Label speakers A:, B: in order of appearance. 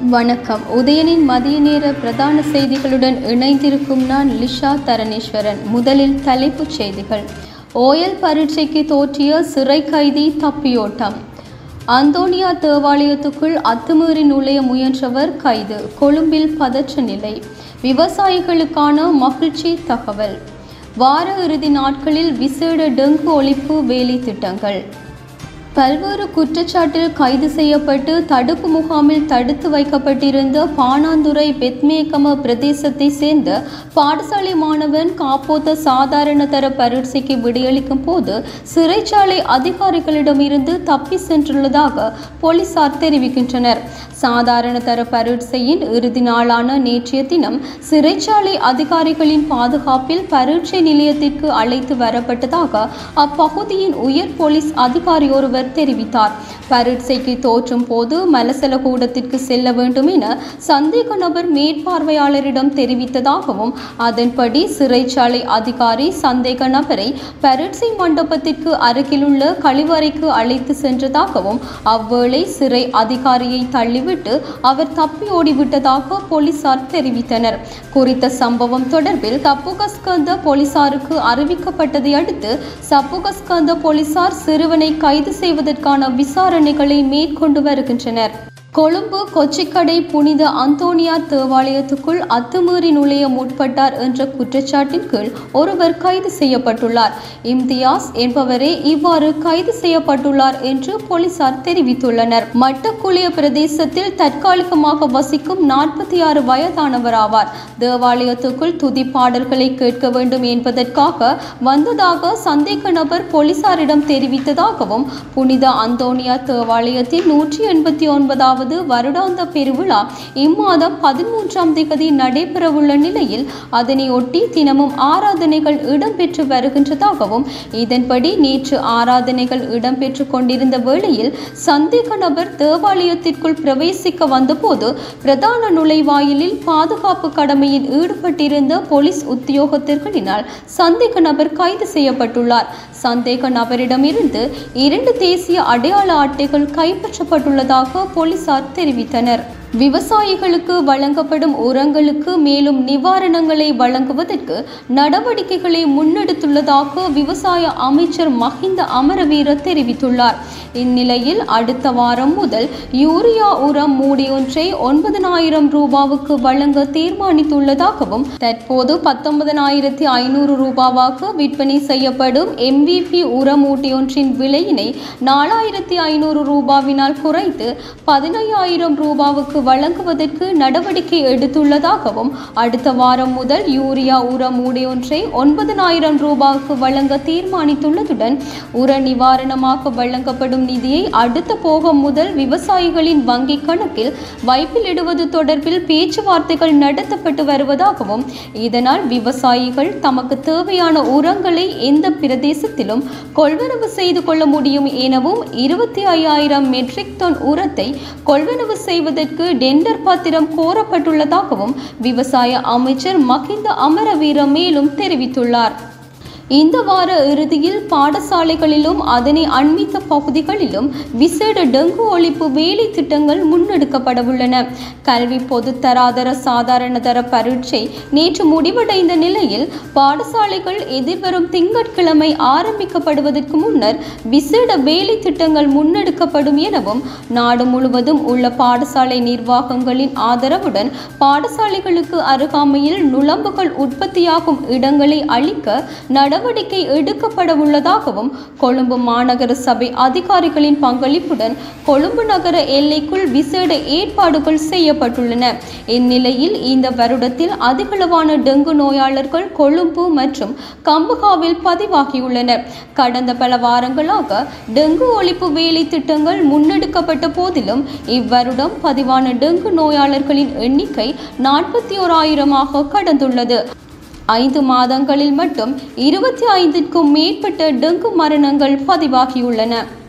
A: வணக்கம் உதயனின் மதிய நேர பிரதான செய்திகளுடன் இணைந்திருக்கும் நான் லிஷா தரணேஸ்வரன் முதலில் தலைப்புச் செய்திகள் ஓயல் பரீட்சைக்கு தோற்றிய சிறை கைதி தப்பியோட்டம் அந்தோனியா தேவாலயத்துக்குள் அத்துமீறி நுழைய முயன்றவர் கைது கொழும்பில் பதற்ற நிலை விவசாயிகளுக்கான மகிழ்ச்சி தகவல் வார இறுதி நாட்களில் விசேட டெங்கு ஒழிப்பு வேலை திட்டங்கள் பல்வேறு குற்றச்சாட்டில் கைது செய்யப்பட்டு தடுப்பு முகாமில் தடுத்து வைக்கப்பட்டிருந்த பாணாந்துறை பெத்மேகம பிரதேசத்தை சேர்ந்த பாடசாலை மாணவன் காப்போத்த சாதாரண தர பரீட்சைக்கு விடையளிக்கும் போது சிறைச்சாலை அதிகாரிகளிடமிருந்து தப்பி சென்றுள்ளதாக போலீசார் தெரிவிக்கின்றனர் சாதாரண தர பரீட்சையின் இறுதி நாளான நேற்றைய தினம் சிறைச்சாலை அதிகாரிகளின் பாதுகாப்பில் பரீட்சை நிலையத்திற்கு அழைத்து வரப்பட்டதாக அப்பகுதியின் உயர் போலீஸ் அதிகாரி ஒருவர் தெரிவித்தார் பரீட்சைக்கு தோற்றும் போது மலசல கூடத்திற்கு செல்ல வேண்டும் என சந்தேக நபர் மேற்பார்வையாளரிடம் தெரிவித்ததாகவும் அதன்படி சிறைச்சாலை அதிகாரி சந்தேக நபரை பரீட்சை மண்டபத்திற்கு அருகிலுள்ள கழிவறைக்கு அழைத்து சென்றதாகவும் அவ்வேளை சிறை அதிகாரியை தள்ளிவிட்டு அவர் தப்பி ஓடிவிட்டதாக போலீசார் தெரிவித்தனர் குறித்த சம்பவம் தொடர்பில் தப்புகஸ்கந்த போலீசாருக்கு அறிவிக்கப்பட்டதை அடுத்து சப்புகஸ்கந்த போலீசார் சிறுவனை கைது செய்வதற்கான விசாரணைகளை மேற்கொண்டு வருகின்றனர் கொழும்பு கொச்சிக்கடை புனித அந்தோனியார் தேவாலயத்துக்குள் அத்துமீறி நுழைய முற்பட்டார் என்ற குற்றச்சாட்டின் கீழ் ஒருவர் கைது செய்யப்பட்டுள்ளார் இம்தியாஸ் என்பவரே இவ்வாறு கைது செய்யப்பட்டுள்ளார் என்று போலீசார் தெரிவித்துள்ளனர் மட்டக்குளிய பிரதேசத்தில் தற்காலிகமாக வசிக்கும் நாற்பத்தி ஆறு வயதானவர் ஆவார் தேவாலயத்துக்குள் துதி பாடல்களை கேட்க வேண்டும் என்பதற்காக வந்ததாக சந்தேக நபர் போலீசாரிடம் தெரிவித்ததாகவும் புனித அந்தோனியா தேவாலயத்தின் நூற்றி எண்பத்தி ஒன்பதாவது இரண்டாவது வருடாந்த பெருவிழா இம்மாதம் பதிமூன்றாம் தேதி நடைபெறவுள்ள நிலையில் அதனை ஒட்டி தினமும் ஆராதனைகள் இடம்பெற்று வருகின்றதாகவும் இதன்படி நேற்று ஆராதனைகள் இடம்பெற்று கொண்டிருந்த வேளையில் சந்தேக நபர் தேவாலயத்திற்குள் பிரவேசிக்க வந்தபோது பிரதான நுழைவாயிலில் பாதுகாப்பு கடமையில் ஈடுபட்டிருந்த போலீஸ் உத்தியோகத்தர்களினால் சந்தேக நபர் கைது செய்யப்பட்டுள்ளார் சந்தேக நபரிடமிருந்து இரண்டு தேசிய அடையாள அட்டைகள் கைப்பற்றப்பட்டுள்ளதாக போலீசார் தெரிவித்தனர் விவசாயிகளுக்கு வழங்கப்படும் உரங்களுக்கு மேலும் நிவாரணங்களை வழங்குவதற்கு நடவடிக்கைகளை முன்னெடுத்துள்ளதாக விவசாய அமைச்சர் மஹிந்த அமரவீர தெரிவித்துள்ளார் இந்நிலையில் அடுத்த வாரம் முதல் யூரியா உரம் மூடியொன்றை ஒன்பதனாயிரம் ரூபாவுக்கு வழங்க தீர்மானித்துள்ளதாகவும் தற்போது பத்தொன்பதனாயிரத்தி ஐநூறு ரூபாவாக விற்பனை செய்யப்படும் எம்விபி உரமூட்டியொன்றின் விலையினை நாலாயிரத்தி ஐநூறு ரூபாவினால் குறைத்து பதினையாயிரம் ரூபாவுக்கு வழங்குவதற்கு நடவடிக்கை எடுத்துள்ளதாகவும் அடுத்த வாரம் முதல் யூரியா உர மூடையொன்றை ஒன்பதனாயிரம் ரூபாய்க்கு வழங்க தீர்மானித்துள்ளதுடன் உர நிவாரணமாக வழங்கப்படும் நிதியை அடுத்த போகம் முதல் விவசாயிகளின் வங்கி கணக்கில் வைப்பிலிடுவது தொடர்பில் பேச்சுவார்த்தைகள் நடத்தப்பட்டு வருவதாகவும் இதனால் விவசாயிகள் தமக்கு தேவையான உரங்களை எந்த பிரதேசத்திலும் கொள்வனவு செய்து கொள்ள முடியும் எனவும் இருபத்தி ஐயாயிரம் மெட்ரிக் டன் உரத்தை கொள்வனவு செய்வதற்கு டெண்டர் பத்திரம் கோரப்பட்டுள்ளதாகவும் விவசாய அமைச்சர் மகிந்த அமரவீர மேலும் தெரிவித்துள்ளார் இந்த வார இறுதியில் பாடசாலைகளிலும் அதனை அண்மித்த பகுதிகளிலும் விசேட டெங்கு ஒழிப்பு வேலை திட்டங்கள் முன்னெடுக்கப்படவுள்ளன கல்வி பொது தராதர சாதாரண தர பரீட்சை நேற்று முடிவடைந்த நிலையில் பாடசாலைகள் எதிர்வரும் திங்கட்கிழமை ஆரம்பிக்கப்படுவதற்கு முன்னர் விசேட வேலை திட்டங்கள் முன்னெடுக்கப்படும் எனவும் நாடு முழுவதும் உள்ள பாடசாலை நிர்வாகங்களின் ஆதரவுடன் பாடசாலைகளுக்கு அருகாமையில் நுழம்புகள் உற்பத்தியாகும் இடங்களை அளிக்க நட நடவடிக்கை எடுக்கப்பட உள்ளதாகவும் கொழும்பு மாநகர சபை அதிகாரிகளின் பங்களிப்புடன் கொழும்பு நகர எல்லைக்குள் விசேட ஏற்பாடுகள் செய்யப்பட்டுள்ளன இந்நிலையில் இந்த வருடத்தில் அதிகளவான டெங்கு நோயாளர்கள் கொழும்பு மற்றும் கம்புகாவில் பதிவாகியுள்ளனர் கடந்த பல வாரங்களாக டெங்கு ஒழிப்பு வேலை திட்டங்கள் முன்னெடுக்கப்பட்ட போதிலும் இவ்வருடம் பதிவான டெங்கு நோயாளர்களின் எண்ணிக்கை நாற்பத்தி ஓராயிரமாக கடந்துள்ளது ஐந்து மாதங்களில் மட்டும் இருபத்தி ஐந்திற்கும் மேற்பட்ட டெங்கு மரணங்கள் பதிவாகியுள்ளன